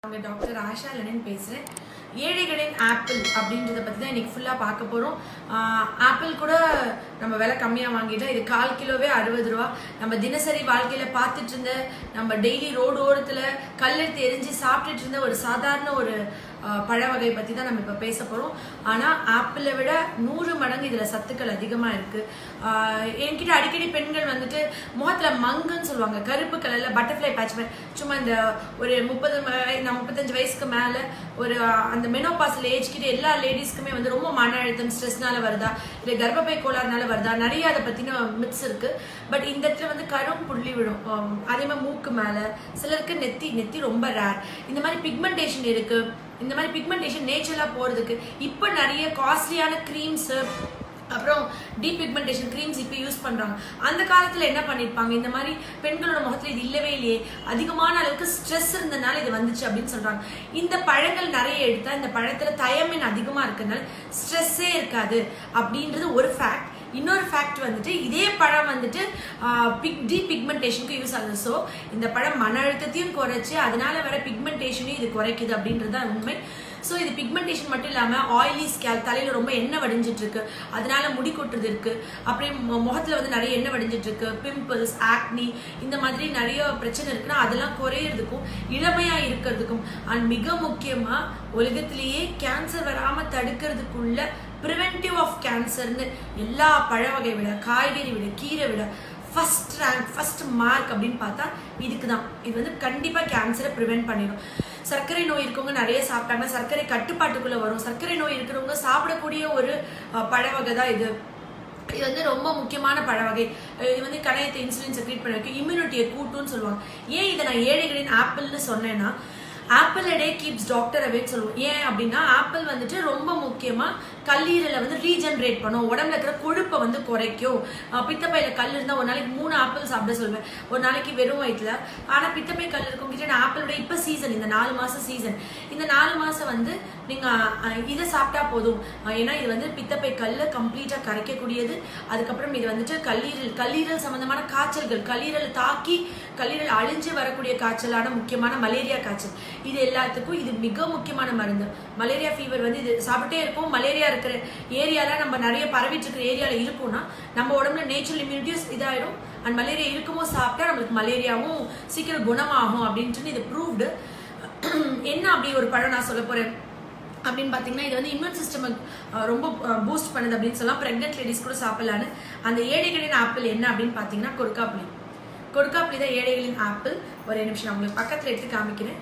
அவங்க doctor Asha Lenin பேசுகிறேன் ஏழைகளின் ஆப்பிள் அப்படின்றத பற்றி தான் இன்னைக்கு ஃபுல்லாக பார்க்க போகிறோம் ஆப்பிள் கூட நம்ம விலை கம்மியாக வாங்கிட்டோம் இது கால் கிலோவே அறுபது ரூபா நம்ம தினசரி வாழ்க்கையில் பார்த்துட்டு இருந்த நம்ம டெய்லி ரோடு ஓரத்தில் கல்லெடுத்து எரிஞ்சு சாப்பிட்டுட்டு இருந்த ஒரு சாதாரண ஒரு ஆஹ், பழ வகை பற்றி தான் நம்ம இப்போ பேச போகிறோம் ஆனால் ஆப்பிளை விட நூறு மடங்கு இதில் சத்துக்கள் அதிகமாக இருக்குது என்கிட்ட அடிக்கடி பெண்கள் வந்துட்டு முகத்தில் மங்குன்னு சொல்லுவாங்க கருப்பு கலரில் பட்டர்ஃப்ளை பேட்ச் மாதிரி சும்மா இந்த ஒரு முப்பது நான் முப்பத்தஞ்சு வயசுக்கு மேலே ஒரு ஆஹ், அந்த மெனோபாஸில் ஏஜ் கிட்ட எல்லா லேடிஸ்க்குமே வந்து ரொம்ப மன அழுத்தம் ஸ்ட்ரெஸ்னால வருதா இல்லை கர்ப்பப்பை கோளாறுனால வருதா நிறைய அதை பற்றின மித்ஸ் இருக்கு பட் இந்த இடத்துல வந்து கரும் புள்ளி விழும் ஆம், அதே மாதிரி மூக்கு மேலே சிலருக்கு நெத்தி நெத்தி ரொம்ப ரேர் இந்த மாதிரி பிக்மெண்டேஷன் இருக்கு இந்த மாதிரி பிக்மெண்டேஷன் நேச்சுரலாக போகிறதுக்கு இப்போ நிறைய காஸ்ட்லியான க்ரீம்ஸு அப்புறம் டீப் பிக்மெண்டேஷன் க்ரீம்ஸ் இப்போ யூஸ் பண்ணுறாங்க அந்த காலத்தில் என்ன பண்ணியிருப்பாங்க இந்த மாதிரி பெண்களோட முகத்தில் இது இல்லவே இல்லையே அதிகமான அளவுக்கு ஸ்ட்ரெஸ் இருந்தனால இது வந்துச்சு அப்படின்னு சொல்கிறாங்க இந்த பழங்கள் நிறைய எடுத்தால் இந்த பழத்தில் தயமின் அதிகமாக இருக்கிறதுனால ஸ்ட்ரெஸ்ஸே இருக்காது அப்படின்றது ஒரு ஃபேக்ட் இன்னொரு ஃபேக்ட் வந்துட்டு இதே பழம் வந்துட்டு பிக் டி பிக்மெண்டேஷனுக்கு யூஸ் ஆகுது ஸோ இந்த பழம் மன அழுத்தத்தையும் குறைச்சு அதனால வர பிக்மெண்டேஷனையும் இது குறைக்குது அப்படின்றது தான் உண்மை ஸோ இது பிக்மெண்டேஷன் மட்டும் இல்லாமல் ஆயிலி ஸ்கேல் தலையில் ரொம்ப எண்ணெய் வடிஞ்சிட்டு இருக்கு அதனால முடி கொட்டுறது இருக்கு அப்புறம் மு- முகத்துல வந்து நிறைய எண்ணெய் வடிஞ்சிட்டு இருக்கு பிம்பிள்ஸ் ஆக்னி இந்த மாதிரி நிறைய பிரச்சனை இருக்குன்னா அதெல்லாம் குறையிறதுக்கும் இளமையா இருக்கிறதுக்கும் அண்ட் மிக முக்கியமா உலகத்திலேயே கேன்சர் வராம தடுக்கிறதுக்குள்ள ப்ரிவென்டிவ் ஆஃப் கேன்சர்னு எல்லா பழ வகை விட காய்கறி விட கீரை விட ஃபர்ஸ்ட் ரேங்க் ஃபர்ஸ்ட் மார்க் அப்படின்னு பார்த்தா இதுக்கு தான் இது வந்து கண்டிப்பாக கேன்சரை ப்ரிவென்ட் பண்ணிடும் சர்க்கரை நோய் இருக்கவங்க நிறைய சாப்பிட்டாங்க சர்க்கரை கட்டுப்பாட்டுக்குள்ளே வரும் சர்க்கரை நோய் இருக்கிறவங்க சாப்பிடக்கூடிய ஒரு அஹ், பழ வகை தான் இது இது வந்து ரொம்ப முக்கியமான பழ வகை அஹ் இது வந்து கணையத்தை இன்சுலின் செக்ரேட் பண்ண வைக்கும் இம்யூனிட்டியை கூட்டும்னு சொல்லுவாங்க ஏன் இதை நான் ஏழைகளின் ஆப்பிள்னு சொன்னேன்னா ஆப்பிள் டே கீப்ஸ் டாக்டர் அவேன்னு சொல்லுவோம் ஏன் அப்படின்னா ஆப்பிள் வந்துட்டு ரொம்ப முக்கியமா கல்லீரலை வந்து ரீஜென்ரேட் பண்ணும் உடம்புல இருக்கிற கொழுப்பை வந்து குறைக்கும் அஹ் பித்தப்பையில கல் இருந்தால் ஒரு நாளைக்கு மூணு ஆப்பிள் சாப்பிட சொல்வேன் ஒரு நாளைக்கு வெறும் வயிற்றுல ஆனால் பித்தப்பை கல் இருக்கவங்கிட்ட நான் ஆப்பிளோட இப்போ சீசன் இந்த நாலு மாசம் சீசன் இந்த நாலு மாசம் வந்து நீங்க அஹ், இதை சாப்பிட்டா போதும் அஹ், ஏன்னா இது வந்து பித்தப்பை கல்லை கம்ப்ளீட்டா கரைக்கக்கூடியது அதுக்கப்புறம் இது வந்துட்டு கல்லீரல் கல்லீரல் சம்பந்தமான காய்ச்சல்கள் கல்லீரல் தாக்கி கல்லீரல் அழிஞ்சு வரக்கூடிய காய்ச்சலான முக்கியமான மலேரியா காய்ச்சல் இது எல்லாத்துக்கும் இது மிக முக்கியமான மருந்து மலேரியா ஃபீவர் வந்து இது சாப்பிட்டே இருக்கும் மலேரியா இருக்கிற ஏரியால நம்ம நிறைய பரவிட்டு இருக்கிற ஏரியால இருக்கும்னா நம்ம உடம்புல நேச்சுரல் இம்யூனிட்டிஸ் இதாயிடும் அண்ட் மலேரியா இருக்குமோ சாப்பிட்டா நம்மளுக்கு மலேரியாவும் சீக்கிரம் குணமாகும் அப்படின்ட்டு இது ப்ரூவ்டு என்ன அப்படி ஒரு பழம் நான் சொல்ல போறேன் அப்படின்னு பார்த்தீங்கன்னா இது வந்து இம்யூன் சிஸ்டம் ரொம்ப பூஸ்ட் பண்ணுது அப்படின்னு சொல்லலாம் ப்ரெக்னென்ட் லேடிஸ் கூட சாப்பிடலான்னு அந்த ஏழைகளின் ஆப்பிள் என்ன அப்படின்னு பார்த்தீங்கன்னா கொடுக்காப்புளி கொடுக்காப்புளி தான் ஏழைகளின் ஆப்பிள் ஒரு நிமிஷம் நான் உங்களுக்கு பக்கத்தில் எடுத்து காமிக்கிறேன்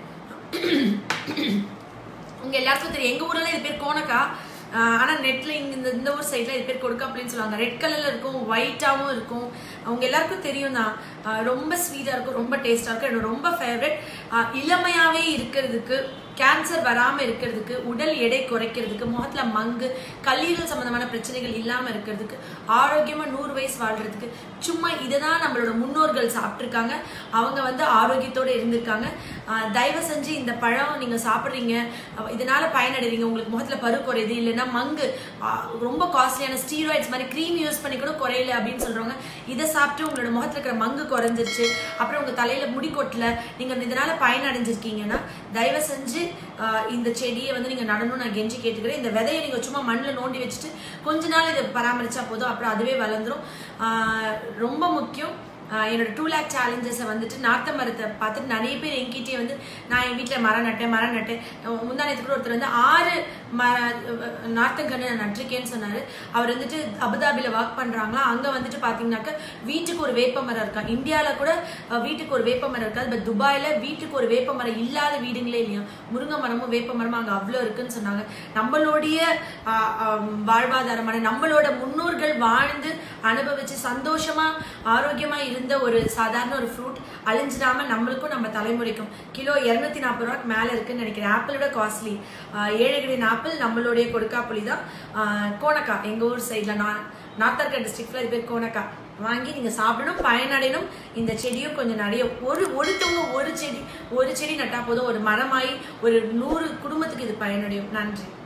உங்க எல்லாருக்கும் தெரியும் எங்க ஊர்ல இது பேர் கோனக்கா ஆஹ் ஆனா நெட்ல இங்க இந்த இந்த ஊர் சைட்ல இது பேர் கொடுக்காப்புளின்னு சொல்லுவாங்க ரெட் கலர்ல இருக்கும் ஒயிட்டாவும் இருக்கும் அவங்க எல்லாருக்கும் தெரியும் தான் ஆஹ் ரொம்ப ஸ்வீட்டா இருக்கும் ரொம்ப டேஸ்டா இருக்கும் என்னோட ரொம்ப ஃபேவரட் இளமையாவே இருக்கிறதுக்கு கேன்சர் வராம இருக்கிறதுக்கு உடல் எடை குறைக்கிறதுக்கு முகத்துல மங்கு கல்லீரல் சம்பந்தமான பிரச்சனைகள் இல்லாம இருக்கிறதுக்கு ஆரோக்கியமா நூறு வயசு வாழ்றதுக்கு சும்மா இதை தான் நம்மளோட முன்னோர்கள் சாப்பிட்ருக்காங்க அவங்க வந்து ஆரோக்கியத்தோட இருந்திருக்காங்க ஆஹ் தயவு செஞ்சு இந்த பழம் நீங்க சாப்பிட்றீங்க அஹ் இதனால பயனடைறீங்க உங்களுக்கு முகத்துல பரு குறையுது இல்லைன்னா மங்கு ஆஹ் ரொம்ப காஸ்ட்லியான ஸ்டீராய்ட்ஸ் மாதிரி க்ரீம் யூஸ் பண்ணி கூட குறையல அப்படின்னு சொல்றாங்க இதை சாப்பிட்டு உங்களோட முகத்துல இருக்கிற மங்கு குறைஞ்சிருச்சு அப்புறம் உங்க தலையில முடி கொட்டல நீங்க இதனால பயனடைஞ்சிருக்கீங்கன்னா தயவு செஞ்சு ஆஹ் இந்த செடியை வந்து நீங்க நடணும்னு நான் கெஞ்சி கேட்டுக்கிறேன் இந்த விதையை நீங்க சும்மா மண்ணில் நோண்டி வச்சுட்டு கொஞ்ச நாள் இதை பராமரிச்சா போதும் அப்புறம் அதுவே வளர்ந்துரும் ஆஹ் ரொம்ப முக்கியம் ஆஹ் என்னோட டூ லேக் சேலஞ்சஸை வந்துட்டு நார்த்த மரத்தை பார்த்துட்டு நிறைய பேர் என்கிட்டயே வந்து நான் என் வீட்டில் மரம் நட்டேன் மரம் நட்டேன் அஹ் முந்தானத்துக்கு கூட ஒருத்தர் வந்து ஆறு மர நார்த்தங்கன்று நான் நட்டிருக்கேன்னு சொன்னார் அவர் வந்துட்டு அபுதாபியில் ஒர்க் பண்ணுறாங்களா அங்கே வந்துட்டு பார்த்தீங்கன்னாக்க வீட்டுக்கு ஒரு வேப்ப மரம் இருக்கா இந்தியாவில் கூட அஹ், வீட்டுக்கு ஒரு வேப்ப மரம் இருக்காது பட் துபாயில் வீட்டுக்கு ஒரு வேப்ப மரம் இல்லாத வீடுங்களே இல்லையா முருங்கை மரமும் வேப்ப மரமும் அங்கே அவ்வளோ இருக்குன்னு சொன்னாங்க நம்மளுடைய ஆஹ், ஆஹ், வாழ்வாதாரமான நம்மளோட முன்னோர்கள் வாழ்ந்து அனுபவிச்சு சந்தோஷமா ஆரோக்கியமா இருந்த ஒரு சாதாரண ஒரு ஃப்ரூட் அழிஞ்சிடாம நம்மளுக்கும் நம்ம தலைமுறைக்கும் கிலோ இருநூத்தி நாற்பது ரூபாய்க்கு மேல இருக்குன்னு நினைக்கிறேன் ஆப்பிளோட காஸ்ட்லி ஏழைகளின் ஆப்பிள் நம்மளுடைய கொடுக்காப்புளி தான் ஆஹ், கோணக்கா எங்க ஊர் சைட்ல நான் நார்த்தர்கா டிஸ்ட்ரிக்ட்ல இது பேர் கோணக்கா வாங்கி நீங்க சாப்பிடணும் பயனடையணும் இந்த செடியும் கொஞ்சம் நிறைய ஒரு ஒருத்தவங்க ஒரு செடி ஒரு செடி நட்டா போதும் ஒரு மரமாயி ஒரு நூறு குடும்பத்துக்கு இது பயனடையும் நன்றி